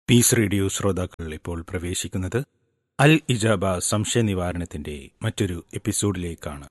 Piece radio ശ്രോതാക്കൾ ഇപ്പോൾ പ്രവേശിക്കുന്നത് അൽ ഇജാബ സംശയ നിവാരണത്തിന്റെ മറ്റൊരു എപ്പിസോഡിലേക്കാണ്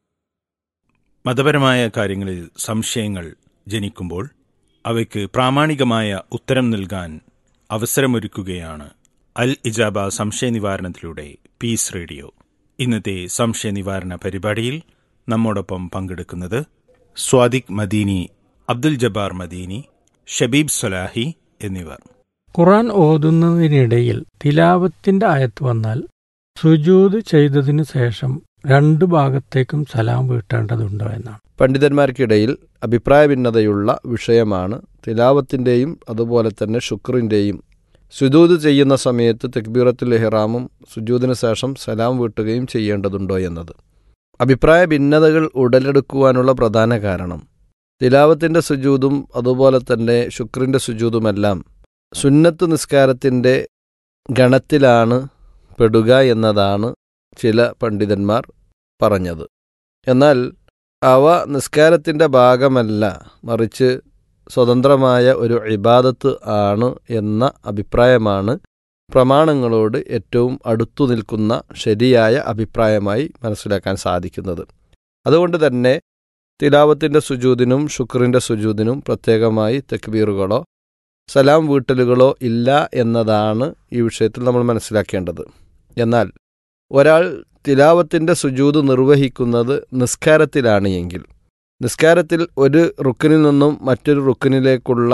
മതപരമായ കാര്യങ്ങളിൽ സംശയങ്ങൾ ജനിക്കുമ്പോൾ അവയ്ക്ക് പ്രാമാണികമായ ഉത്തരം നൽകാൻ അവസരമൊരുക്കുകയാണ് അൽ ഇജാബ സംശയ നിവാരണത്തിലൂടെ പീസ് റേഡിയോ ഇന്നത്തെ സംശയ നിവാരണ പരിപാടിയിൽ നമ്മോടൊപ്പം പങ്കെടുക്കുന്നത് സ്വാദിഖ് മദീനി അബ്ദുൽ ജബ്ബാർ മദീനി ഷബീബ് സലാഹി എന്നിവർ ഖുറാൻ ഓതുന്നതിനിടയിൽ തിലാവത്തിന്റെ ആയത്ത് വന്നാൽ സുജൂത് ചെയ്തതിനു ശേഷം രണ്ടു ഭാഗത്തേക്കും സലാം വീട്ടേണ്ടതുണ്ടോ എന്നാണ് പണ്ഡിതന്മാർക്കിടയിൽ അഭിപ്രായ ഭിന്നതയുള്ള വിഷയമാണ് തിലാവത്തിൻ്റെയും അതുപോലെ തന്നെ ശുക്രിൻ്റെയും സുജൂത് ചെയ്യുന്ന സമയത്ത് തെക്ബീറത്തുൽ ഇഹ്റാമും സുജൂദിന് ശേഷം സലാം വീട്ടുകയും ചെയ്യേണ്ടതുണ്ടോ എന്നത് അഭിപ്രായ ഭിന്നതകൾ ഉടലെടുക്കുവാനുള്ള പ്രധാന കാരണം തിലാവത്തിൻ്റെ സുജൂതും അതുപോലെ തന്നെ ശുക്രിൻ്റെ സുജൂതുമെല്ലാം സുന്നത്ത് നിസ്കാരത്തിൻ്റെ ഗണത്തിലാണ് പെടുക എന്നതാണ് ചില പണ്ഡിതന്മാർ പറഞ്ഞത് എന്നാൽ അവ നിസ്കാരത്തിൻ്റെ ഭാഗമല്ല മറിച്ച് സ്വതന്ത്രമായ ഒരു ഇബാദത്ത് ആണ് എന്ന അഭിപ്രായമാണ് പ്രമാണങ്ങളോട് ഏറ്റവും അടുത്തു നിൽക്കുന്ന ശരിയായ അഭിപ്രായമായി മനസ്സിലാക്കാൻ സാധിക്കുന്നത് അതുകൊണ്ട് തന്നെ തിലാവത്തിൻ്റെ സുജൂദിനും ശുക്രിൻ്റെ സുജൂദിനും പ്രത്യേകമായി തെക്ബീറുകളോ സലാം വീട്ടലുകളോ ഇല്ല എന്നതാണ് ഈ വിഷയത്തിൽ നമ്മൾ മനസ്സിലാക്കേണ്ടത് എന്നാൽ ഒരാൾ തിലാവത്തിൻ്റെ സുജൂത് നിർവഹിക്കുന്നത് നിസ്കാരത്തിലാണ് എങ്കിൽ നിസ്കാരത്തിൽ ഒരു റുക്കിനിൽ നിന്നും മറ്റൊരു റുക്കിനിലേക്കുള്ള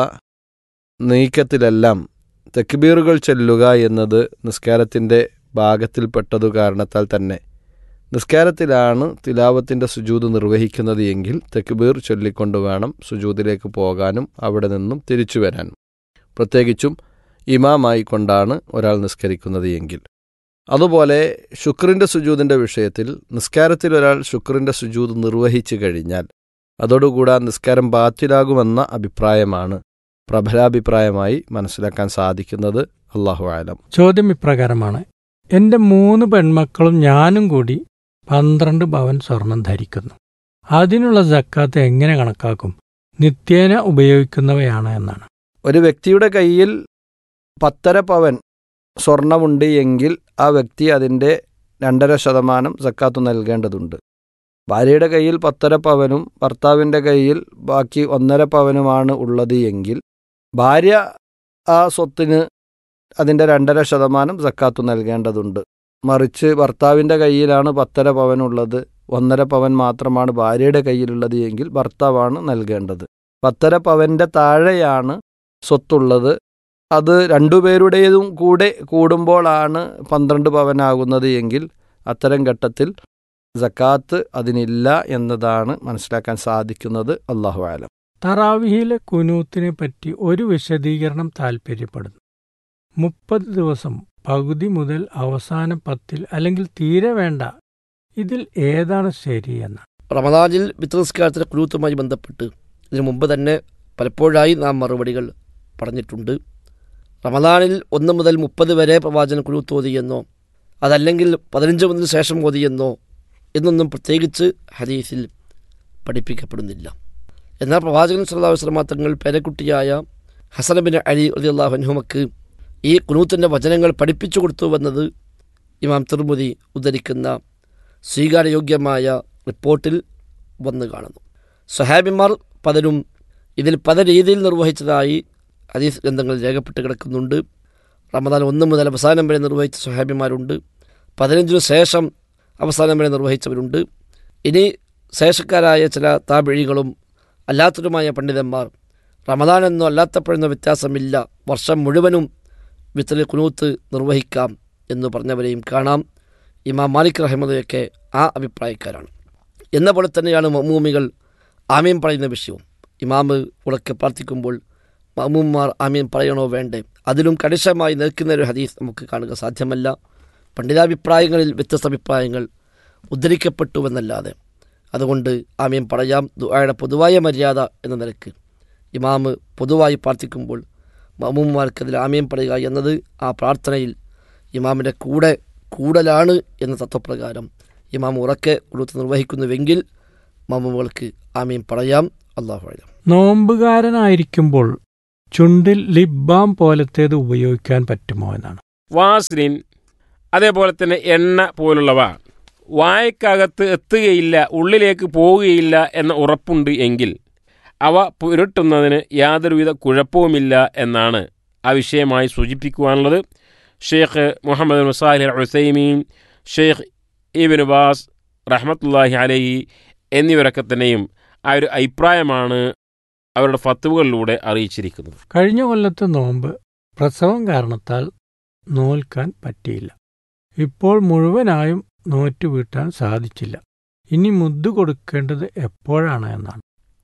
നീക്കത്തിലെല്ലാം തെക്ബീറുകൾ ചെല്ലുക എന്നത് നിസ്കാരത്തിൻ്റെ ഭാഗത്തിൽപ്പെട്ടതു കാരണത്താൽ തന്നെ നിസ്കാരത്തിലാണ് തിലാവത്തിൻ്റെ സുജൂത് നിർവഹിക്കുന്നത് എങ്കിൽ തെക്ബീർ ചൊല്ലിക്കൊണ്ട് വേണം സുജൂതിലേക്ക് പോകാനും അവിടെ നിന്നും തിരിച്ചു വരാനും പ്രത്യേകിച്ചും ഇമാമായി കൊണ്ടാണ് ഒരാൾ നിസ്കരിക്കുന്നത് എങ്കിൽ അതുപോലെ ശുക്രിൻ്റെ സുജൂതിൻ്റെ വിഷയത്തിൽ നിസ്കാരത്തിൽ ഒരാൾ ശുക്രിൻ്റെ സുജൂത് നിർവഹിച്ചു കഴിഞ്ഞാൽ അതോടുകൂടെ നിസ്കാരം ബാത്തിലാകുമെന്ന അഭിപ്രായമാണ് പ്രബലാഭിപ്രായമായി മനസ്സിലാക്കാൻ സാധിക്കുന്നത് അള്ളാഹു ആലം ചോദ്യം ഇപ്രകാരമാണ് എന്റെ മൂന്ന് പെൺമക്കളും ഞാനും കൂടി പന്ത്രണ്ട് പവൻ സ്വർണം ധരിക്കുന്നു അതിനുള്ള ജക്കാത്ത് എങ്ങനെ കണക്കാക്കും നിത്യേന ഉപയോഗിക്കുന്നവയാണ് എന്നാണ് ഒരു വ്യക്തിയുടെ കയ്യിൽ പത്തര പവൻ സ്വർണമുണ്ട് എങ്കിൽ ആ വ്യക്തി അതിൻ്റെ രണ്ടര ശതമാനം സക്കാത്ത് നൽകേണ്ടതുണ്ട് ഭാര്യയുടെ കയ്യിൽ പത്തര പവനും ഭർത്താവിൻ്റെ കയ്യിൽ ബാക്കി ഒന്നര പവനുമാണ് ഉള്ളത് എങ്കിൽ ഭാര്യ ആ സ്വത്തിന് അതിൻ്റെ രണ്ടര ശതമാനം സക്കാത്ത് നൽകേണ്ടതുണ്ട് മറിച്ച് ഭർത്താവിൻ്റെ കയ്യിലാണ് പത്തര പവനുള്ളത് ഒന്നര പവൻ മാത്രമാണ് ഭാര്യയുടെ കയ്യിലുള്ളത് എങ്കിൽ ഭർത്താവാണ് നൽകേണ്ടത് പത്തര പവൻ്റെ താഴെയാണ് സ്വത്തുള്ളത് അത് രണ്ടുപേരുടേതും കൂടെ കൂടുമ്പോഴാണ് പന്ത്രണ്ട് പവനാകുന്നത് എങ്കിൽ അത്തരം ഘട്ടത്തിൽ ജക്കാത്ത് അതിനില്ല എന്നതാണ് മനസ്സിലാക്കാൻ സാധിക്കുന്നത് അള്ളാഹു ആലം തറാവിഹിലെ കുനൂത്തിനെ പറ്റി ഒരു വിശദീകരണം താൽപ്പര്യപ്പെടുന്നു മുപ്പത് ദിവസം പകുതി മുതൽ അവസാന പത്തിൽ അല്ലെങ്കിൽ തീരെ വേണ്ട ഇതിൽ ഏതാണ് ശരിയെന്ന് റമദാനിൽ വിത്രസ്കാരത്തിൻ്റെ കുലൂത്തുമായി ബന്ധപ്പെട്ട് ഇതിനു മുമ്പ് തന്നെ പലപ്പോഴായി നാം മറുപടികൾ പറഞ്ഞിട്ടുണ്ട് റമദാനിൽ ഒന്ന് മുതൽ മുപ്പത് വരെ പ്രവാചകൻ കുലൂത്ത് ഓതിയെന്നോ അതല്ലെങ്കിൽ പതിനഞ്ച് മുതൽ ശേഷം ഓതിയെന്നോ എന്നൊന്നും പ്രത്യേകിച്ച് ഹദീസിൽ പഠിപ്പിക്കപ്പെടുന്നില്ല എന്നാൽ പ്രവാചകൻ സല്ലാഹു വസ്ലമ തങ്ങൾ പേരക്കുട്ടിയായ ഹസനബിൻ അലി അലി അള്ളാഹുഹുമക്ക് ഈ കുനൂത്തിൻ്റെ വചനങ്ങൾ പഠിപ്പിച്ചു കൊടുത്തുവെന്നത് ഇമാം തിർമുതി ഉദ്ധരിക്കുന്ന സ്വീകാര്യയോഗ്യമായ റിപ്പോർട്ടിൽ വന്നു കാണുന്നു സഹാബിമാർ പലരും ഇതിൽ പല രീതിയിൽ നിർവഹിച്ചതായി ഹദീസ് ഗ്രന്ഥങ്ങളിൽ രേഖപ്പെട്ട് കിടക്കുന്നുണ്ട് റമദാൻ ഒന്ന് മുതൽ അവസാനം വരെ നിർവഹിച്ച സഹാബിമാരുണ്ട് പതിനഞ്ചിനു ശേഷം അവസാനം വരെ നിർവഹിച്ചവരുണ്ട് ഇനി ശേഷക്കാരായ ചില താപിഴികളും അല്ലാത്തവരുമായ പണ്ഡിതന്മാർ റമദാൻ എന്നോ അല്ലാത്തപ്പോഴെന്നോ വ്യത്യാസമില്ല വർഷം മുഴുവനും വിത്തൽ കുനൂത്ത് നിർവഹിക്കാം എന്ന് പറഞ്ഞവരെയും കാണാം ഇമാം മാലിക് റഹ്മദയൊക്കെ ആ അഭിപ്രായക്കാരാണ് എന്ന പോലെ തന്നെയാണ് മമ്മൂമികൾ ആമീൻ പറയുന്ന വിഷയവും ഇമാമ് ഉറക്കെ പ്രാർത്ഥിക്കുമ്പോൾ മമ്മൂമാർ ആമീൻ പറയണോ വേണ്ടേ അതിലും കണിശമായി നിൽക്കുന്ന ഒരു ഹദീസ് നമുക്ക് കാണുക സാധ്യമല്ല പണ്ഡിതാഭിപ്രായങ്ങളിൽ വ്യത്യസ്ത അഭിപ്രായങ്ങൾ ഉദ്ധരിക്കപ്പെട്ടുവെന്നല്ലാതെ അതുകൊണ്ട് ആമീൻ പറയാം ദുആയുടെ പൊതുവായ മര്യാദ എന്ന നിലക്ക് ഇമാമ് പൊതുവായി പ്രാർത്ഥിക്കുമ്പോൾ മമ്മൂമാർക്ക് അതിൽ ആമീൻ പറയുക എന്നത് ആ പ്രാർത്ഥനയിൽ ഇമാമിൻ്റെ കൂടെ കൂടലാണ് എന്ന തത്വപ്രകാരം ഇമാം ഉറക്കെ കൊടുത്ത് നിർവഹിക്കുന്നുവെങ്കിൽ മമ്മൂമുകൾക്ക് ആമീൻ പറയാം അള്ളാഹു അഴം നോമ്പുകാരനായിരിക്കുമ്പോൾ ചുണ്ടിൽ ലിബാം പോലത്തേത് ഉപയോഗിക്കാൻ പറ്റുമോ എന്നാണ് വാസ്ലിൻ അതേപോലെ തന്നെ എണ്ണ പോലുള്ളവ വായക്കകത്ത് എത്തുകയില്ല ഉള്ളിലേക്ക് പോവുകയില്ല എന്ന ഉറപ്പുണ്ട് എങ്കിൽ അവ പുരട്ടുന്നതിന് യാതൊരുവിധ കുഴപ്പവുമില്ല എന്നാണ് ആ വിഷയമായി സൂചിപ്പിക്കുവാനുള്ളത് ഷെയ്ഖ് മുഹമ്മദ് മുസാഹിൽ ഹുസൈമീൻ ഷെയ്ഖ് ഇബിൻ ബാസ് റഹ്മത്തുല്ലാഹി അലഹി എന്നിവരൊക്കെ തന്നെയും ആ ഒരു അഭിപ്രായമാണ് അവരുടെ ഫത്തുവകളിലൂടെ അറിയിച്ചിരിക്കുന്നത് കഴിഞ്ഞ കൊല്ലത്തെ നോമ്പ് പ്രസവം കാരണത്താൽ നോൽക്കാൻ പറ്റിയില്ല ഇപ്പോൾ മുഴുവനായും നോറ്റ് വീട്ടാൻ സാധിച്ചില്ല ഇനി മുദ്ദു കൊടുക്കേണ്ടത് എപ്പോഴാണ് എന്നാണ്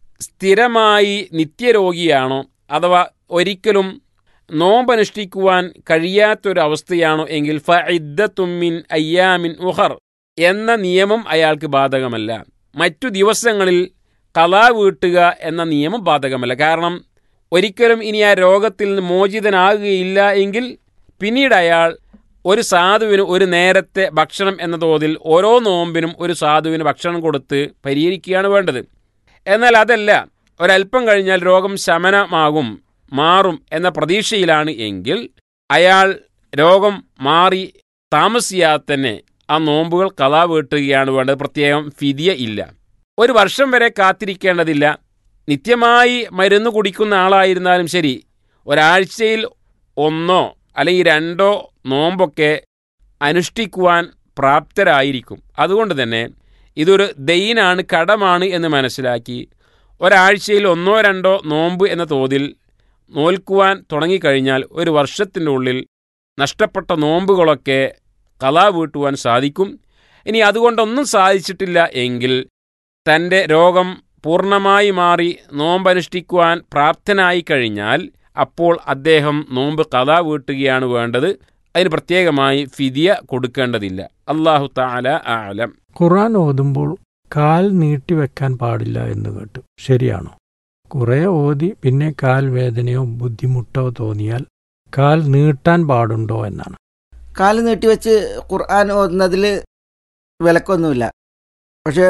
സ്ഥിരമായി നിത്യരോഗിയാണോ അഥവാ ഒരിക്കലും നോമ്പനുഷ്ഠിക്കുവാൻ കഴിയാത്തൊരവസ്ഥയാണോ എങ്കിൽ ഫഇദ്ദത്തുമ്മിൻ അയ്യാമിൻ ഉഹർ എന്ന നിയമം അയാൾക്ക് ബാധകമല്ല മറ്റു ദിവസങ്ങളിൽ കലാ വീട്ടുക എന്ന നിയമം ബാധകമല്ല കാരണം ഒരിക്കലും ഇനി ആ രോഗത്തിൽ നിന്ന് മോചിതനാകുകയില്ല എങ്കിൽ പിന്നീട് അയാൾ ഒരു സാധുവിന് ഒരു നേരത്തെ ഭക്ഷണം എന്ന തോതിൽ ഓരോ നോമ്പിനും ഒരു സാധുവിന് ഭക്ഷണം കൊടുത്ത് പരിഹരിക്കുകയാണ് വേണ്ടത് എന്നാൽ അതല്ല ഒരല്പം കഴിഞ്ഞാൽ രോഗം ശമനമാകും മാറും എന്ന പ്രതീക്ഷയിലാണ് എങ്കിൽ അയാൾ രോഗം മാറി താമസിയാതെ തന്നെ ആ നോമ്പുകൾ കഥാ വീട്ടുകയാണ് വേണ്ടത് പ്രത്യേകം ഫിദിയ ഇല്ല ഒരു വർഷം വരെ കാത്തിരിക്കേണ്ടതില്ല നിത്യമായി മരുന്ന് കുടിക്കുന്ന ആളായിരുന്നാലും ശരി ഒരാഴ്ചയിൽ ഒന്നോ അല്ലെങ്കിൽ രണ്ടോ നോമ്പൊക്കെ അനുഷ്ഠിക്കുവാൻ പ്രാപ്തരായിരിക്കും അതുകൊണ്ട് തന്നെ ഇതൊരു ദൈനാണ് കടമാണ് എന്ന് മനസ്സിലാക്കി ഒരാഴ്ചയിൽ ഒന്നോ രണ്ടോ നോമ്പ് എന്ന തോതിൽ നോൽക്കുവാൻ തുടങ്ങിക്കഴിഞ്ഞാൽ ഒരു വർഷത്തിൻ്റെ ഉള്ളിൽ നഷ്ടപ്പെട്ട നോമ്പുകളൊക്കെ കലാ വീട്ടുവാൻ സാധിക്കും ഇനി അതുകൊണ്ടൊന്നും സാധിച്ചിട്ടില്ല എങ്കിൽ തൻ്റെ രോഗം പൂർണ്ണമായി മാറി നോമ്പനുഷ്ഠിക്കുവാൻ പ്രാപ്തനായി കഴിഞ്ഞാൽ അപ്പോൾ അദ്ദേഹം നോമ്പ് കഥാ വീട്ടുകയാണ് വേണ്ടത് അതിന് പ്രത്യേകമായി ഫിദിയ കൊടുക്കേണ്ടതില്ല അള്ളാഹു താല ആലം ഖുർആൻ ഓതുമ്പോൾ കാൽ നീട്ടിവെക്കാൻ പാടില്ല എന്ന് കേട്ടു ശരിയാണോ കുറെ ഓതി പിന്നെ കാൽ വേദനയോ ബുദ്ധിമുട്ടോ തോന്നിയാൽ കാൽ നീട്ടാൻ പാടുണ്ടോ എന്നാണ് കാല് നീട്ടിവെച്ച് ഖുർആൻ ഓതുന്നതിൽ വിലക്കൊന്നുമില്ല പക്ഷേ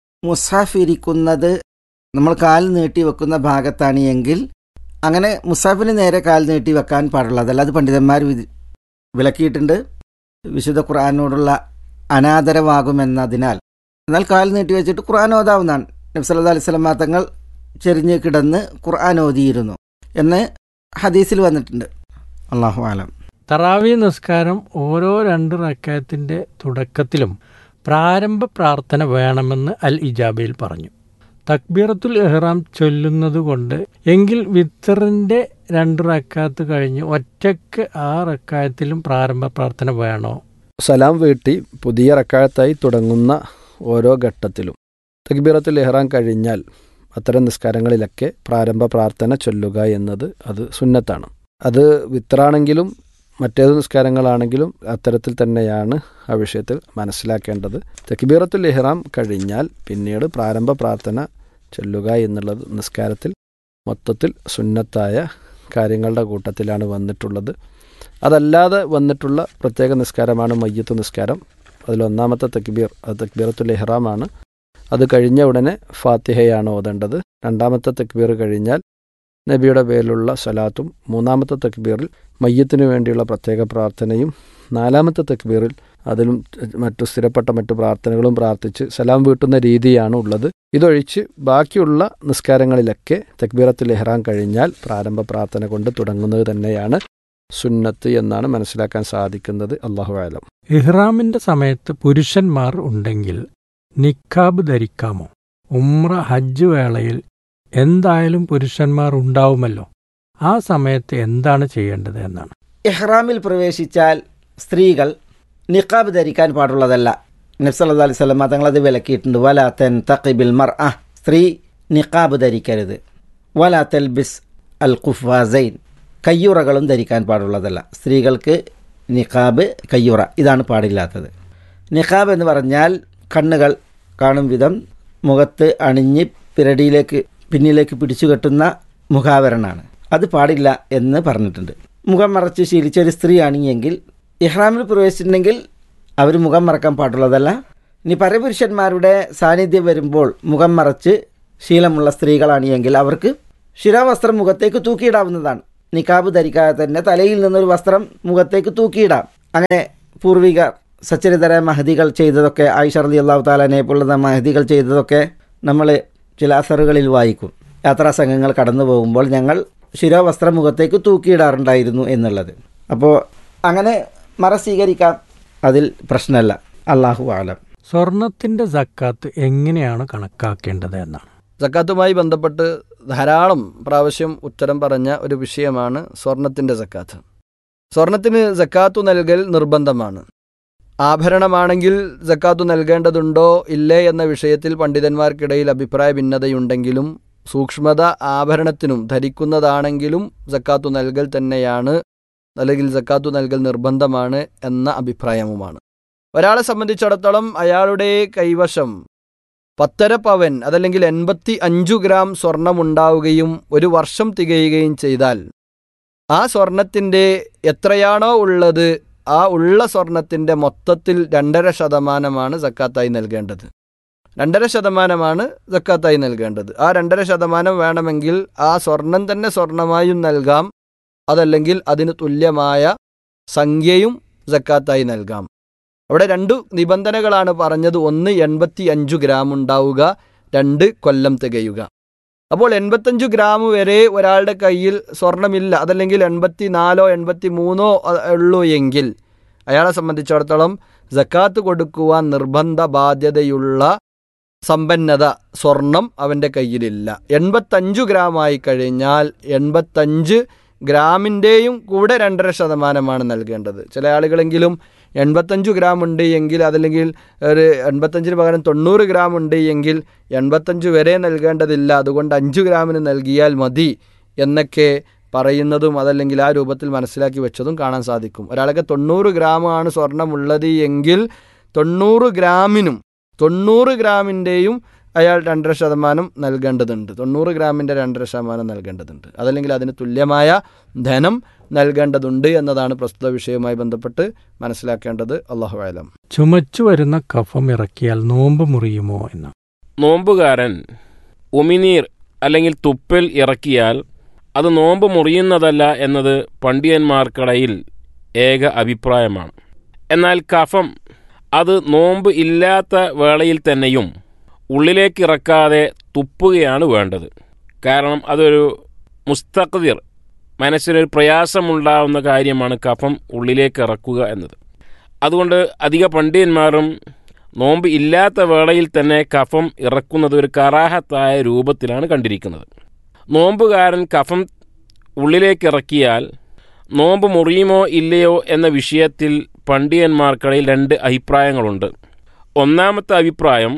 മുസാഫ് ഇരിക്കുന്നത് നമ്മൾ കാൽ നീട്ടി വെക്കുന്ന ഭാഗത്താണ് എങ്കിൽ അങ്ങനെ മുസാഫിന് നേരെ കാൽ നീട്ടി വെക്കാൻ പാടുള്ളതല്ല അത് പണ്ഡിതന്മാർ വിധി- വിലക്കിയിട്ടുണ്ട് വിശുദ്ധ ഖുർആാനോടുള്ള അനാദരവാകുമെന്നതിനാൽ എന്നാൽ കാൽ നീട്ടി വെച്ചിട്ട് ഖുർആൻ ഓതാവുന്നതാണ് നബ്സല്ലാ അലൈഹി സ്വലമാ തങ്ങൾ ചെരിഞ്ഞ് കിടന്ന് ഖുർആൻ ഓതിയിരുന്നു എന്ന് ഹദീസിൽ വന്നിട്ടുണ്ട് അള്ളാഹു ആലം തറാവി നിസ്കാരം ഓരോ രണ്ട് റക്കായത്തിന്റെ തുടക്കത്തിലും പ്രാരംഭ പ്രാർത്ഥന വേണമെന്ന് അൽ ഇജാബയിൽ പറഞ്ഞു തക്ബീറത്തുൽ ഇഹ്റാം ചൊല്ലുന്നതുകൊണ്ട് എങ്കിൽ വിത്തറിന്റെ രണ്ട് റക്കാത്ത് കഴിഞ്ഞ് ഒറ്റയ്ക്ക് ആ റക്കായത്തിലും പ്രാരംഭ പ്രാർത്ഥന വേണോ സലാം വീട്ടി പുതിയ റക്കാഴത്തായി തുടങ്ങുന്ന ഓരോ ഘട്ടത്തിലും തക്ബീറത്തുൽ ഇഹ്റാം കഴിഞ്ഞാൽ അത്തരം നിസ്കാരങ്ങളിലൊക്കെ പ്രാരംഭ പ്രാർത്ഥന ചൊല്ലുക എന്നത് അത് സുന്നത്താണ് അത് വിത്രാണെങ്കിലും മറ്റേത് നിസ്കാരങ്ങളാണെങ്കിലും അത്തരത്തിൽ തന്നെയാണ് ആ വിഷയത്തിൽ മനസ്സിലാക്കേണ്ടത് തക്ബീറത്തുൽ ഇഹ്റാം കഴിഞ്ഞാൽ പിന്നീട് പ്രാരംഭ പ്രാർത്ഥന ചൊല്ലുക എന്നുള്ളത് നിസ്കാരത്തിൽ മൊത്തത്തിൽ സുന്നത്തായ കാര്യങ്ങളുടെ കൂട്ടത്തിലാണ് വന്നിട്ടുള്ളത് അതല്ലാതെ വന്നിട്ടുള്ള പ്രത്യേക നിസ്കാരമാണ് മയ്യത്ത് നിസ്കാരം അതിലൊന്നാമത്തെ തക്ബീർ അത് തക്ബീറത്തുൽ ഇഹ്റാമാണ് അത് കഴിഞ്ഞ ഉടനെ ഫാത്തിഹയാണ് ഓതേണ്ടത് രണ്ടാമത്തെ തക്ബീർ കഴിഞ്ഞാൽ നബിയുടെ പേരിലുള്ള സലാത്തും മൂന്നാമത്തെ തക്ബീറിൽ മയ്യത്തിനു വേണ്ടിയുള്ള പ്രത്യേക പ്രാർത്ഥനയും നാലാമത്തെ തക്ബീറിൽ അതിലും മറ്റു സ്ഥിരപ്പെട്ട മറ്റു പ്രാർത്ഥനകളും പ്രാർത്ഥിച്ച് സലാം വീട്ടുന്ന രീതിയാണ് ഉള്ളത് ഇതൊഴിച്ച് ബാക്കിയുള്ള നിസ്കാരങ്ങളിലൊക്കെ തക്ബീറത്തുൽ ഇഹ്റാം കഴിഞ്ഞാൽ പ്രാരംഭ പ്രാർത്ഥന കൊണ്ട് തുടങ്ങുന്നത് തന്നെയാണ് സുന്നത്ത് എന്നാണ് മനസ്സിലാക്കാൻ സാധിക്കുന്നത് അള്ളാഹു ആലം ഇഹ്റാമിന്റെ സമയത്ത് പുരുഷന്മാർ ഉണ്ടെങ്കിൽ നിക്കാബ് ധരിക്കാമോ ഉമ്ര ഹജ്ജ് വേളയിൽ എന്തായാലും പുരുഷന്മാർ ഉണ്ടാവുമല്ലോ ആ സമയത്ത് എന്താണ് ചെയ്യേണ്ടത് എന്നാണ് ഇഹ്റാമിൽ പ്രവേശിച്ചാൽ സ്ത്രീകൾ നിഖാബ് ധരിക്കാൻ പാടുള്ളതല്ല നബ്സല്ലാ അലൈഹി സ്വലമ തങ്ങളത് വിലക്കിയിട്ടുണ്ട് വല തെൻ തക്കിബിൽ മർ ആ സ്ത്രീ നിഖാബ് ധരിക്കരുത് വല തെൽബിസ് അൽ ഖുഫാസൈൻ കയ്യുറകളും ധരിക്കാൻ പാടുള്ളതല്ല സ്ത്രീകൾക്ക് നിഖാബ് കയ്യുറ ഇതാണ് പാടില്ലാത്തത് നിഖാബ് എന്ന് പറഞ്ഞാൽ കണ്ണുകൾ കാണും വിധം മുഖത്ത് അണിഞ്ഞ് പിരടിയിലേക്ക് പിന്നിലേക്ക് പിടിച്ചു കെട്ടുന്ന മുഖാവരണമാണ് അത് പാടില്ല എന്ന് പറഞ്ഞിട്ടുണ്ട് മുഖം മറച്ച് ശീലിച്ച ഒരു സ്ത്രീയാണെങ്കിൽ ഇഹ്റാമിൽ പ്രവേശിച്ചിട്ടുണ്ടെങ്കിൽ അവർ മുഖം മറക്കാൻ പാടുള്ളതല്ല ഇനി പരപുരുഷന്മാരുടെ സാന്നിധ്യം വരുമ്പോൾ മുഖം മറച്ച് ശീലമുള്ള സ്ത്രീകളാണ് എങ്കിൽ അവർക്ക് ശിരാവസ്ത്രം മുഖത്തേക്ക് തൂക്കിയിടാവുന്നതാണ് നിക്കാബ് ധരിക്കാതെ തന്നെ തലയിൽ നിന്നൊരു വസ്ത്രം മുഖത്തേക്ക് തൂക്കിയിടാം അങ്ങനെ പൂർവിക സച്ചരിതര മഹതികൾ ചെയ്തതൊക്കെ ആയിഷ റലി അള്ളാഹു താലാനെ പോലുള്ള മഹതികൾ ചെയ്തതൊക്കെ നമ്മൾ ചില അസറുകളിൽ വായിക്കും യാത്രാ സംഘങ്ങൾ കടന്നു പോകുമ്പോൾ ഞങ്ങൾ ശിരോവസ്ത്രം മുഖത്തേക്ക് തൂക്കിയിടാറുണ്ടായിരുന്നു എന്നുള്ളത് അപ്പോൾ അങ്ങനെ മറ സ്വീകരിക്കാം അതിൽ പ്രശ്നമല്ല അള്ളാഹു ആലം സ്വർണത്തിന്റെ സക്കാത്ത് എങ്ങനെയാണ് കണക്കാക്കേണ്ടത് എന്നാണ് സക്കാത്തുമായി ബന്ധപ്പെട്ട് ധാരാളം പ്രാവശ്യം ഉത്തരം പറഞ്ഞ ഒരു വിഷയമാണ് സ്വർണത്തിൻ്റെ സക്കാത്ത് സ്വർണത്തിന് സക്കാത്തു നൽകൽ നിർബന്ധമാണ് ആഭരണമാണെങ്കിൽ സക്കാത്തു നൽകേണ്ടതുണ്ടോ ഇല്ലേ എന്ന വിഷയത്തിൽ പണ്ഡിതന്മാർക്കിടയിൽ അഭിപ്രായ ഭിന്നതയുണ്ടെങ്കിലും സൂക്ഷ്മത ആഭരണത്തിനും ധരിക്കുന്നതാണെങ്കിലും സക്കാത്തു നൽകൽ തന്നെയാണ് അല്ലെങ്കിൽ സക്കാത്തു നൽകൽ നിർബന്ധമാണ് എന്ന അഭിപ്രായവുമാണ് ഒരാളെ സംബന്ധിച്ചിടത്തോളം അയാളുടെ കൈവശം പത്തര പവൻ അതല്ലെങ്കിൽ എൺപത്തി അഞ്ചു ഗ്രാം സ്വർണമുണ്ടാവുകയും ഒരു വർഷം തികയുകയും ചെയ്താൽ ആ സ്വർണത്തിൻ്റെ എത്രയാണോ ഉള്ളത് ആ ഉള്ള സ്വർണത്തിൻ്റെ മൊത്തത്തിൽ രണ്ടര ശതമാനമാണ് സക്കാത്തായി നൽകേണ്ടത് രണ്ടര ശതമാനമാണ് സക്കാത്തായി നൽകേണ്ടത് ആ രണ്ടര ശതമാനം വേണമെങ്കിൽ ആ സ്വർണം തന്നെ സ്വർണമായും നൽകാം അതല്ലെങ്കിൽ അതിന് തുല്യമായ സംഖ്യയും സക്കാത്തായി നൽകാം അവിടെ രണ്ടു നിബന്ധനകളാണ് പറഞ്ഞത് ഒന്ന് എൺപത്തി അഞ്ചു ഗ്രാം ഉണ്ടാവുക രണ്ട് കൊല്ലം തികയുക അപ്പോൾ എൺപത്തഞ്ചു ഗ്രാം വരെ ഒരാളുടെ കയ്യിൽ സ്വർണമില്ല അതല്ലെങ്കിൽ എൺപത്തി നാലോ എൺപത്തി മൂന്നോ ഉള്ളൂ എങ്കിൽ അയാളെ സംബന്ധിച്ചിടത്തോളം ജക്കാത്ത് കൊടുക്കുവാൻ നിർബന്ധ ബാധ്യതയുള്ള സമ്പന്നത സ്വർണം അവൻ്റെ കയ്യിലില്ല എൺപത്തഞ്ചു ഗ്രാമായി കഴിഞ്ഞാൽ എൺപത്തഞ്ച് ഗ്രാമിൻ്റെയും കൂടെ രണ്ടര ശതമാനമാണ് നൽകേണ്ടത് ചില ആളുകളെങ്കിലും എൺപത്തഞ്ചു ഗ്രാം ഉണ്ട് എങ്കിൽ അതല്ലെങ്കിൽ ഒരു എൺപത്തഞ്ചിന് പകരം തൊണ്ണൂറ് ഗ്രാം ഉണ്ട് എങ്കിൽ എൺപത്തഞ്ച് വരെ നൽകേണ്ടതില്ല അതുകൊണ്ട് അഞ്ച് ഗ്രാമിന് നൽകിയാൽ മതി എന്നൊക്കെ പറയുന്നതും അതല്ലെങ്കിൽ ആ രൂപത്തിൽ മനസ്സിലാക്കി വെച്ചതും കാണാൻ സാധിക്കും ഒരാൾക്ക് തൊണ്ണൂറ് ഗ്രാമാണ് സ്വർണമുള്ളത് എങ്കിൽ തൊണ്ണൂറ് ഗ്രാമിനും തൊണ്ണൂറ് ഗ്രാമിൻ്റെയും അയാൾ രണ്ടര ശതമാനം നൽകേണ്ടതുണ്ട് തൊണ്ണൂറ് ഗ്രാമിൻ്റെ രണ്ടര ശതമാനം നൽകേണ്ടതുണ്ട് അതല്ലെങ്കിൽ അതിന് തുല്യമായ ധനം നൽകേണ്ടതുണ്ട് എന്നതാണ് പ്രസ്തുത വിഷയവുമായി ബന്ധപ്പെട്ട് മനസ്സിലാക്കേണ്ടത് അള്ളാഹു ആലം ചുമച്ചു വരുന്ന കഫം ഇറക്കിയാൽ നോമ്പ് മുറിയുമോ എന്ന് നോമ്പുകാരൻ ഉമിനീർ അല്ലെങ്കിൽ തുപ്പൽ ഇറക്കിയാൽ അത് നോമ്പ് മുറിയുന്നതല്ല എന്നത് പണ്ഡിതന്മാർക്കിടയിൽ ഏക അഭിപ്രായമാണ് എന്നാൽ കഫം അത് നോമ്പ് ഇല്ലാത്ത വേളയിൽ തന്നെയും ഉള്ളിലേക്ക് ഇറക്കാതെ തുപ്പുകയാണ് വേണ്ടത് കാരണം അതൊരു മുസ്തഖദിർ മനസ്സിനൊരു പ്രയാസമുണ്ടാവുന്ന കാര്യമാണ് കഫം ഉള്ളിലേക്ക് ഇറക്കുക എന്നത് അതുകൊണ്ട് അധിക പണ്ഡിതന്മാരും നോമ്പ് ഇല്ലാത്ത വേളയിൽ തന്നെ കഫം ഇറക്കുന്നത് ഒരു കറാഹത്തായ രൂപത്തിലാണ് കണ്ടിരിക്കുന്നത് നോമ്പുകാരൻ കഫം ഉള്ളിലേക്ക് ഇറക്കിയാൽ നോമ്പ് മുറിയുമോ ഇല്ലയോ എന്ന വിഷയത്തിൽ പണ്ഡിതന്മാർക്കിടയിൽ രണ്ട് അഭിപ്രായങ്ങളുണ്ട് ഒന്നാമത്തെ അഭിപ്രായം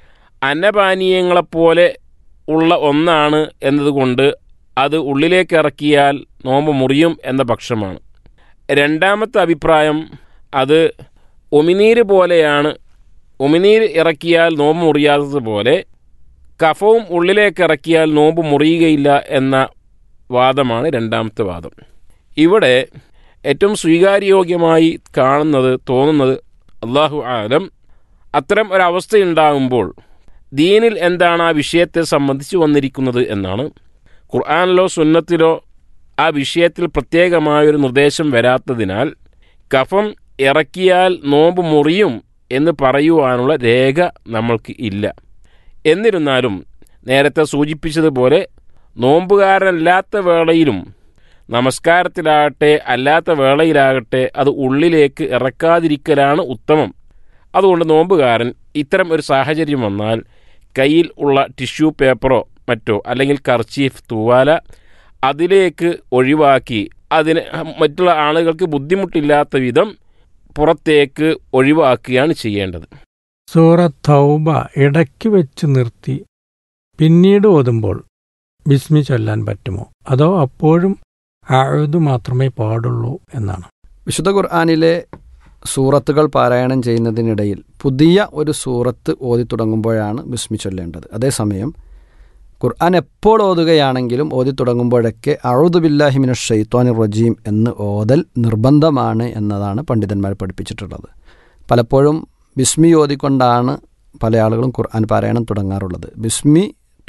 അന്നപാനീയങ്ങളെപ്പോലെ ഉള്ള ഒന്നാണ് എന്നതുകൊണ്ട് അത് ഉള്ളിലേക്ക് ഇറക്കിയാൽ നോമ്പ് മുറിയും എന്ന പക്ഷമാണ് രണ്ടാമത്തെ അഭിപ്രായം അത് ഉമിനീര് പോലെയാണ് ഉമിനീര് ഇറക്കിയാൽ നോമ്പ് മുറിയാത്തതുപോലെ കഫവും ഉള്ളിലേക്ക് ഇറക്കിയാൽ നോമ്പ് മുറിയുകയില്ല എന്ന വാദമാണ് രണ്ടാമത്തെ വാദം ഇവിടെ ഏറ്റവും സ്വീകാര്യോഗ്യമായി കാണുന്നത് തോന്നുന്നത് അള്ളാഹു ആലം അത്തരം ഒരവസ്ഥയുണ്ടാകുമ്പോൾ ദീനിൽ എന്താണ് ആ വിഷയത്തെ സംബന്ധിച്ച് വന്നിരിക്കുന്നത് എന്നാണ് ഖുർആാനിലോ സുന്നത്തിലോ ആ വിഷയത്തിൽ പ്രത്യേകമായൊരു നിർദ്ദേശം വരാത്തതിനാൽ കഫം ഇറക്കിയാൽ നോമ്പ് മുറിയും എന്ന് പറയുവാനുള്ള രേഖ നമ്മൾക്ക് ഇല്ല എന്നിരുന്നാലും നേരത്തെ സൂചിപ്പിച്ചതുപോലെ നോമ്പുകാരനല്ലാത്ത വേളയിലും നമസ്കാരത്തിലാകട്ടെ അല്ലാത്ത വേളയിലാകട്ടെ അത് ഉള്ളിലേക്ക് ഇറക്കാതിരിക്കലാണ് ഉത്തമം അതുകൊണ്ട് നോമ്പുകാരൻ ഇത്തരം ഒരു സാഹചര്യം വന്നാൽ കയ്യിൽ ഉള്ള ടിഷ്യൂ പേപ്പറോ മറ്റോ അല്ലെങ്കിൽ കർച്ചീഫ് തൂവാല അതിലേക്ക് ഒഴിവാക്കി അതിന് മറ്റുള്ള ആളുകൾക്ക് ബുദ്ധിമുട്ടില്ലാത്ത വിധം പുറത്തേക്ക് ഒഴിവാക്കുകയാണ് ചെയ്യേണ്ടത് സൂറ തൗബ ഇടയ്ക്ക് വെച്ച് നിർത്തി പിന്നീട് ഓതുമ്പോൾ ബിസ്മി ചൊല്ലാൻ പറ്റുമോ അതോ അപ്പോഴും അഴുതു മാത്രമേ പാടുള്ളൂ എന്നാണ് വിശുദ്ധ ഖുർആാനിലെ സൂറത്തുകൾ പാരായണം ചെയ്യുന്നതിനിടയിൽ പുതിയ ഒരു സൂറത്ത് ഓതി തുടങ്ങുമ്പോഴാണ് ബിസ്മി ചൊല്ലേണ്ടത് അതേസമയം ഖുർആൻ എപ്പോൾ ഓതുകയാണെങ്കിലും ഓതി തുടങ്ങുമ്പോഴൊക്കെ അഴുദുബില്ലാഹിമിന ഷെയ്ത്വാനി റജീം എന്ന് ഓതൽ നിർബന്ധമാണ് എന്നതാണ് പണ്ഡിതന്മാർ പഠിപ്പിച്ചിട്ടുള്ളത് പലപ്പോഴും ബിസ്മി ഓതിക്കൊണ്ടാണ് പല ആളുകളും ഖുർആൻ പാരായണം തുടങ്ങാറുള്ളത് ബിസ്മി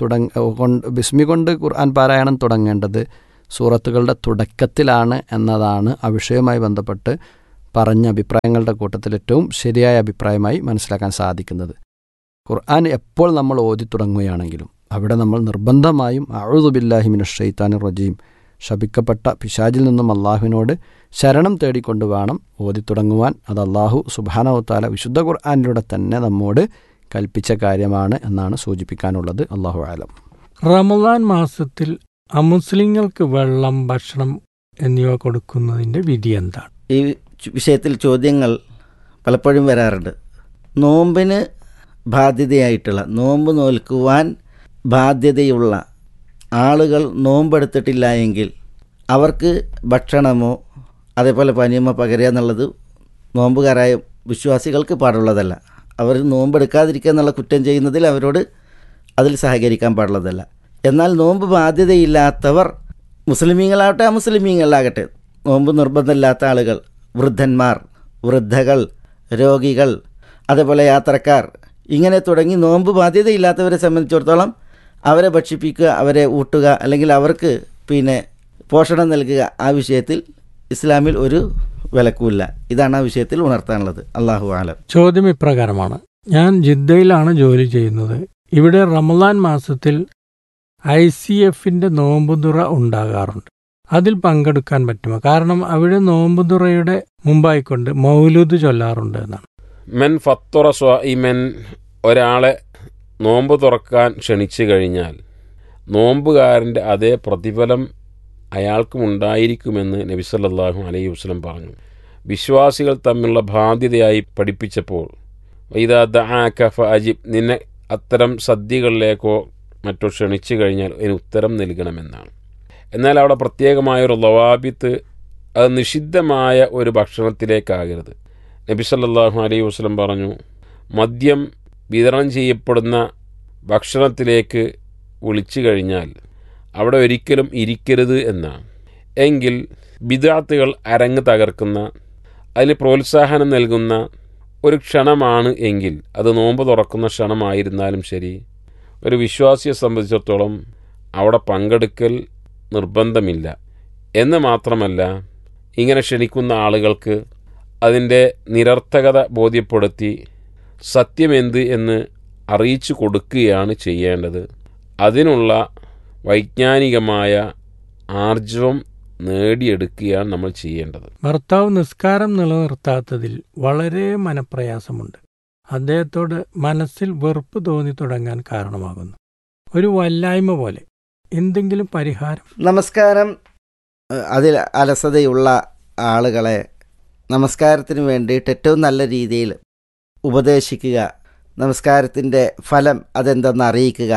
തുടങ്ങ കൊണ്ട് ബിസ്മി കൊണ്ട് ഖുർആൻ പാരായണം തുടങ്ങേണ്ടത് സൂറത്തുകളുടെ തുടക്കത്തിലാണ് എന്നതാണ് ആ വിഷയവുമായി ബന്ധപ്പെട്ട് പറഞ്ഞ അഭിപ്രായങ്ങളുടെ കൂട്ടത്തിൽ ഏറ്റവും ശരിയായ അഭിപ്രായമായി മനസ്സിലാക്കാൻ സാധിക്കുന്നത് ഖുർആൻ എപ്പോൾ നമ്മൾ ഓതി തുടങ്ങുകയാണെങ്കിലും അവിടെ നമ്മൾ നിർബന്ധമായും അഴുതുബില്ലാഹിമിൻ ഷെയ്ത്താൻ റജീം ശപിക്കപ്പെട്ട പിശാജിൽ നിന്നും അള്ളാഹുവിനോട് ശരണം തേടിക്കൊണ്ട് വേണം ഓതി തുടങ്ങുവാൻ അത് അള്ളാഹു സുബാനവത്താല വിശുദ്ധ ഖുർആാനിലൂടെ തന്നെ നമ്മോട് കൽപ്പിച്ച കാര്യമാണ് എന്നാണ് സൂചിപ്പിക്കാനുള്ളത് അള്ളാഹു ആലം റമദാൻ മാസത്തിൽ അമുസ്ലിങ്ങൾക്ക് വെള്ളം ഭക്ഷണം എന്നിവ കൊടുക്കുന്നതിന്റെ വിധി എന്താണ് ഈ ചു- വിഷയത്തിൽ ചോദ്യങ്ങൾ പലപ്പോഴും വരാറുണ്ട് നോമ്പിന് ബാധ്യതയായിട്ടുള്ള നോമ്പ് നോൽക്കുവാൻ ബാധ്യതയുള്ള ആളുകൾ നോമ്പെടുത്തിട്ടില്ല എങ്കിൽ അവർക്ക് ഭക്ഷണമോ അതേപോലെ പാനീയമോ പകരുക എന്നുള്ളത് നോമ്പുകാരായ വിശ്വാസികൾക്ക് പാടുള്ളതല്ല അവർ നോമ്പെടുക്കാതിരിക്കുക എന്നുള്ള കുറ്റം ചെയ്യുന്നതിൽ അവരോട് അതിൽ സഹകരിക്കാൻ പാടുള്ളതല്ല എന്നാൽ നോമ്പ് ബാധ്യതയില്ലാത്തവർ മുസ്ലിമീങ്ങളാവട്ടെ അമുസ്ലിമീങ്ങളാകട്ടെ നോമ്പ് നിർബന്ധമില്ലാത്ത ആളുകൾ വൃദ്ധന്മാർ വൃദ്ധകൾ രോഗികൾ അതേപോലെ യാത്രക്കാർ ഇങ്ങനെ തുടങ്ങി നോമ്പ് ബാധ്യതയില്ലാത്തവരെ സംബന്ധിച്ചിടത്തോളം അവരെ ഭക്ഷിപ്പിക്കുക അവരെ ഊട്ടുക അല്ലെങ്കിൽ അവർക്ക് പിന്നെ പോഷണം നൽകുക ആ വിഷയത്തിൽ ഇസ്ലാമിൽ ഒരു വിലക്കുമില്ല ഇതാണ് ആ വിഷയത്തിൽ ഉണർത്താനുള്ളത് അള്ളാഹു ആലം ചോദ്യം ഇപ്രകാരമാണ് ഞാൻ ജിദ്ദയിലാണ് ജോലി ചെയ്യുന്നത് ഇവിടെ റമദാൻ മാസത്തിൽ ഐ സി എഫിന്റെ നോമ്പുതുറ ഉണ്ടാകാറുണ്ട് അതിൽ പങ്കെടുക്കാൻ പറ്റുമോ കാരണം അവിടെ നോമ്പുതുറയുടെ മുമ്പായിക്കൊണ്ട് മൗലൂദ് ചൊല്ലാറുണ്ട് എന്നാണ് മെൻ ഫത്തുറ സ്വായിമൻ ഒരാളെ നോമ്പ് തുറക്കാൻ ക്ഷണിച്ചു കഴിഞ്ഞാൽ നോമ്പുകാരൻ്റെ അതേ പ്രതിഫലം അയാൾക്കും ഉണ്ടായിരിക്കുമെന്ന് നബി സല്ലല്ലാഹു അലൈഹി വസല്ലം പറഞ്ഞു വിശ്വാസികൾ തമ്മിലുള്ള ബാധ്യതയായി പഠിപ്പിച്ചപ്പോൾ ഇതാ ദആക ഫഅജിബ് നിന്നെ അത്തരം സദ്യകളിലേക്കോ മറ്റോ ക്ഷണിച്ചു കഴിഞ്ഞാൽ അതിന് ഉത്തരം നൽകണമെന്നാണ് എന്നാൽ അവിടെ പ്രത്യേകമായൊരു ലവാബിത്ത് അത് നിഷിദ്ധമായ ഒരു ഭക്ഷണത്തിലേക്കാകരുത് നബി സല്ലല്ലാഹു അലൈഹി വസല്ലം പറഞ്ഞു മദ്യം വിതരണം ചെയ്യപ്പെടുന്ന ഭക്ഷണത്തിലേക്ക് വിളിച്ചു കഴിഞ്ഞാൽ അവിടെ ഒരിക്കലും ഇരിക്കരുത് എന്നാണ് എങ്കിൽ ബിദാത്തുകൾ അരങ്ങ് തകർക്കുന്ന അതിന് പ്രോത്സാഹനം നൽകുന്ന ഒരു ക്ഷണമാണ് എങ്കിൽ അത് നോമ്പ് തുറക്കുന്ന ക്ഷണമായിരുന്നാലും ശരി ഒരു വിശ്വാസിയെ സംബന്ധിച്ചിടത്തോളം അവിടെ പങ്കെടുക്കൽ നിർബന്ധമില്ല എന്ന് മാത്രമല്ല ഇങ്ങനെ ക്ഷണിക്കുന്ന ആളുകൾക്ക് അതിൻ്റെ നിരർത്ഥകത ബോധ്യപ്പെടുത്തി സത്യമെന്ത് എന്ന് അറിയിച്ചു കൊടുക്കുകയാണ് ചെയ്യേണ്ടത് അതിനുള്ള വൈജ്ഞാനികമായ ആർജവം നേടിയെടുക്കുകയാണ് നമ്മൾ ചെയ്യേണ്ടത് ഭർത്താവ് നിസ്കാരം നിലനിർത്താത്തതിൽ വളരെ മനപ്രയാസമുണ്ട് അദ്ദേഹത്തോട് മനസ്സിൽ വെറുപ്പ് തോന്നി തുടങ്ങാൻ കാരണമാകുന്നു ഒരു വല്ലായ്മ പോലെ എന്തെങ്കിലും പരിഹാരം നമസ്കാരം ഏഹ്, അതിൽ അലസതയുള്ള ആളുകളെ നമസ്കാരത്തിന് വേണ്ടിയിട്ട് ഏറ്റവും നല്ല രീതിയിൽ ഉപദേശിക്കുക നമസ്കാരത്തിൻ്റെ ഫലം അതെന്തെന്ന് അറിയിക്കുക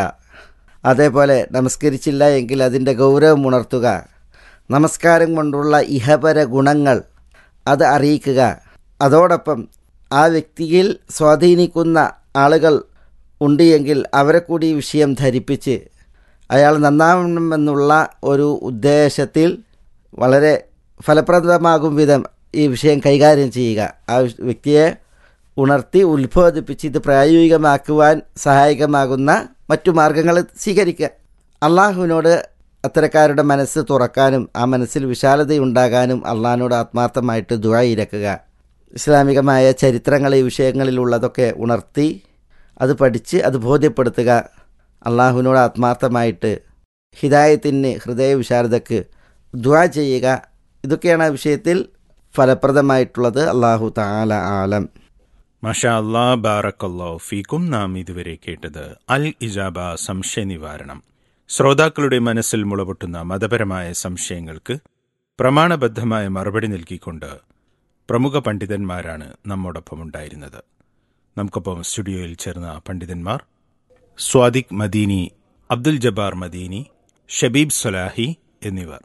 അതേപോലെ നമസ്കരിച്ചില്ല എങ്കിൽ അതിൻ്റെ ഗൗരവം ഉണർത്തുക നമസ്കാരം കൊണ്ടുള്ള ഇഹപര ഗുണങ്ങൾ അത് അറിയിക്കുക അതോടൊപ്പം ആ വ്യക്തിയിൽ സ്വാധീനിക്കുന്ന ആളുകൾ ഉണ്ട് എങ്കിൽ അവരെ കൂടി ഈ വിഷയം ധരിപ്പിച്ച് അയാൾ നന്നാവണമെന്നുള്ള ഒരു ഉദ്ദേശത്തിൽ വളരെ ഫലപ്രദമാകും വിധം ഈ വിഷയം കൈകാര്യം ചെയ്യുക ആ വ്യക്തിയെ ഉണർത്തി ഉത്ബോധിപ്പിച്ച് ഇത് പ്രായോഗികമാക്കുവാൻ സഹായകമാകുന്ന മറ്റു മാർഗങ്ങൾ സ്വീകരിക്കുക അള്ളാഹുവിനോട് അത്തരക്കാരുടെ മനസ്സ് തുറക്കാനും ആ മനസ്സിൽ വിശാലതയുണ്ടാകാനും അള്ളാഹിനോട് ആത്മാർത്ഥമായിട്ട് ദുഴയിരക്കുക ഇസ്ലാമികമായ ചരിത്രങ്ങൾ ഈ വിഷയങ്ങളിലുള്ളതൊക്കെ ഉണർത്തി അത് പഠിച്ച് അത് ബോധ്യപ്പെടുത്തുക അള്ളാഹുവിനോട് ആത്മാർത്ഥമായിട്ട് ഹിദായത്തിന് ഹൃദയ വിശാലതക്ക് ദ്വാ ചെയ്യുക ഇതൊക്കെയാണ് ആ വിഷയത്തിൽ ഫലപ്രദമായിട്ടുള്ളത് അള്ളാഹു താല ആലം മഷാ അല്ലാ ബാറക്കല്ലോ ഫീക്കും നാം ഇതുവരെ കേട്ടത് അൽ ഇജാബ സംശയ നിവാരണം ശ്രോതാക്കളുടെ മനസ്സിൽ മുളപൊട്ടുന്ന മതപരമായ സംശയങ്ങൾക്ക് പ്രമാണബദ്ധമായ മറുപടി നൽകിക്കൊണ്ട് പ്രമുഖ പണ്ഡിതന്മാരാണ് നമ്മോടൊപ്പം ഉണ്ടായിരുന്നത് നമുക്കൊപ്പം സ്റ്റുഡിയോയിൽ ചേർന്ന പണ്ഡിതന്മാർ സ്വാദിഖ് മദീനി അബ്ദുൽ ജബ്ബാർ മദീനി ഷബീബ് സൊലാഹി എന്നിവർ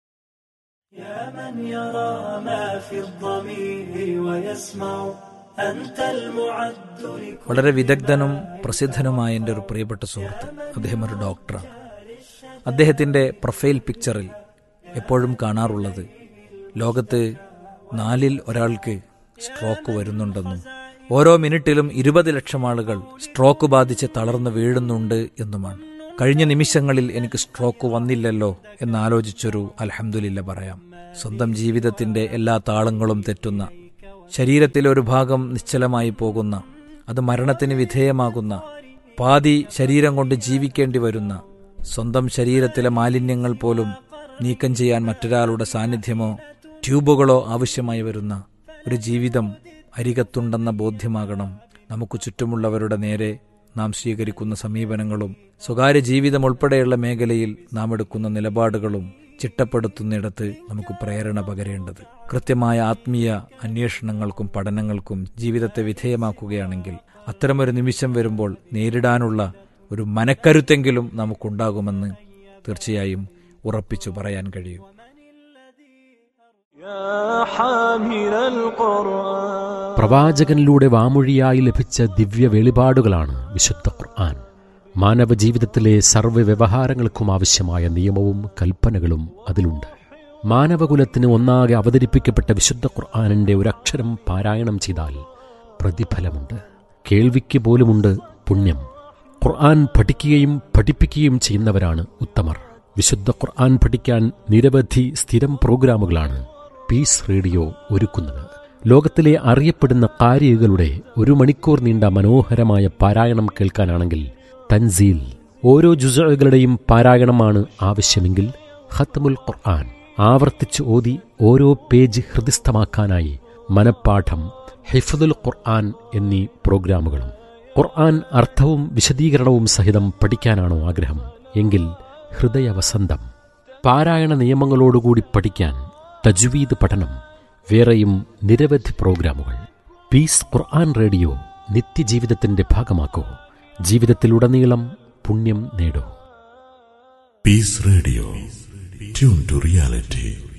يا من يرى ما في الضمير ويسمع أنت المعد لكل വളരെ വിദഗ്ധനും പ്രസിദ്ധനുമായ എൻ്റെ ഒരു പ്രിയപ്പെട്ട സുഹൃത്ത് അദ്ദേഹം ഒരു ഡോക്ടറാണ് അദ്ദേഹത്തിൻ്റെ പ്രൊഫൈൽ പിക്ചറിൽ എപ്പോഴും കാണാറുള്ളത് ലോകത്ത് നാലിൽ ഒരാൾക്ക് സ്ട്രോക്ക് വരുന്നുണ്ടെന്നും ഓരോ മിനിറ്റിലും ഇരുപത് ലക്ഷം ആളുകൾ സ്ട്രോക്ക് ബാധിച്ച് തളർന്നു വീഴുന്നുണ്ട് എന്നുമാണ് കഴിഞ്ഞ നിമിഷങ്ങളിൽ എനിക്ക് സ്ട്രോക്ക് വന്നില്ലല്ലോ എന്നാലോചിച്ചൊരു അൽഹംദുലില്ല പറയാം സ്വന്തം ജീവിതത്തിന്റെ എല്ലാ താളങ്ങളും തെറ്റുന്ന ശരീരത്തിലെ ഒരു ഭാഗം നിശ്ചലമായി പോകുന്ന അത് മരണത്തിന് വിധേയമാകുന്ന പാതി ശരീരം കൊണ്ട് ജീവിക്കേണ്ടി വരുന്ന സ്വന്തം ശരീരത്തിലെ മാലിന്യങ്ങൾ പോലും നീക്കം ചെയ്യാൻ മറ്റൊരാളുടെ സാന്നിധ്യമോ ട്യൂബുകളോ ആവശ്യമായി വരുന്ന ഒരു ജീവിതം അരികത്തുണ്ടെന്ന ബോധ്യമാകണം നമുക്ക് ചുറ്റുമുള്ളവരുടെ നേരെ നാം സ്വീകരിക്കുന്ന സമീപനങ്ങളും സ്വകാര്യ ജീവിതം ഉൾപ്പെടെയുള്ള മേഖലയിൽ നാം എടുക്കുന്ന നിലപാടുകളും ചിട്ടപ്പെടുത്തുന്നിടത്ത് നമുക്ക് പ്രേരണ പകരേണ്ടത് കൃത്യമായ ആത്മീയ അന്വേഷണങ്ങൾക്കും പഠനങ്ങൾക്കും ജീവിതത്തെ വിധേയമാക്കുകയാണെങ്കിൽ അത്തരമൊരു നിമിഷം വരുമ്പോൾ നേരിടാനുള്ള ഒരു മനക്കരുത്തെങ്കിലും നമുക്കുണ്ടാകുമെന്ന് തീർച്ചയായും ഉറപ്പിച്ചു പറയാൻ കഴിയും പ്രവാചകനിലൂടെ വാമൊഴിയായി ലഭിച്ച ദിവ്യ വെളിപാടുകളാണ് വിശുദ്ധ ഖുർആൻ മാനവ ജീവിതത്തിലെ സർവ്വ വ്യവഹാരങ്ങൾക്കും ആവശ്യമായ നിയമവും കൽപ്പനകളും അതിലുണ്ട് മാനവകുലത്തിന് ഒന്നാകെ അവതരിപ്പിക്കപ്പെട്ട വിശുദ്ധ ഖുർആാനിൻ്റെ ഒരക്ഷരം പാരായണം ചെയ്താൽ പ്രതിഫലമുണ്ട് കേൾവിക്ക് പോലുമുണ്ട് പുണ്യം ഖുർആൻ പഠിക്കുകയും പഠിപ്പിക്കുകയും ചെയ്യുന്നവരാണ് ഉത്തമർ വിശുദ്ധ ഖുർആൻ പഠിക്കാൻ നിരവധി സ്ഥിരം പ്രോഗ്രാമുകളാണ് പീസ് റേഡിയോ ഒരുക്കുന്നത് ലോകത്തിലെ അറിയപ്പെടുന്ന കാരികളുടെ ഒരു മണിക്കൂർ നീണ്ട മനോഹരമായ പാരായണം കേൾക്കാനാണെങ്കിൽ തൻസീൽ ഓരോ ജുസകളുടെയും പാരായണമാണ് ആവശ്യമെങ്കിൽ ഖത്മുൽ ഖുർആൻ ആവർത്തിച്ച് ഓതി ഓരോ പേജ് ഹൃദിസ്ഥമാക്കാനായി മനപ്പാഠം ഹിഫദുൽ ഖുർആൻ എന്നീ പ്രോഗ്രാമുകളും ഖുർആൻ അർത്ഥവും വിശദീകരണവും സഹിതം പഠിക്കാനാണോ ആഗ്രഹം എങ്കിൽ ഹൃദയവസന്തം പാരായണ നിയമങ്ങളോടുകൂടി പഠിക്കാൻ തജ്വീദ് പഠനം വേറെയും നിരവധി പ്രോഗ്രാമുകൾ പീസ് ഖുർആൻ റേഡിയോ നിത്യജീവിതത്തിന്റെ ഭാഗമാക്കൂ ജീവിതത്തിലുടനീളം പുണ്യം നേടൂ Peace Radio. Tune to reality.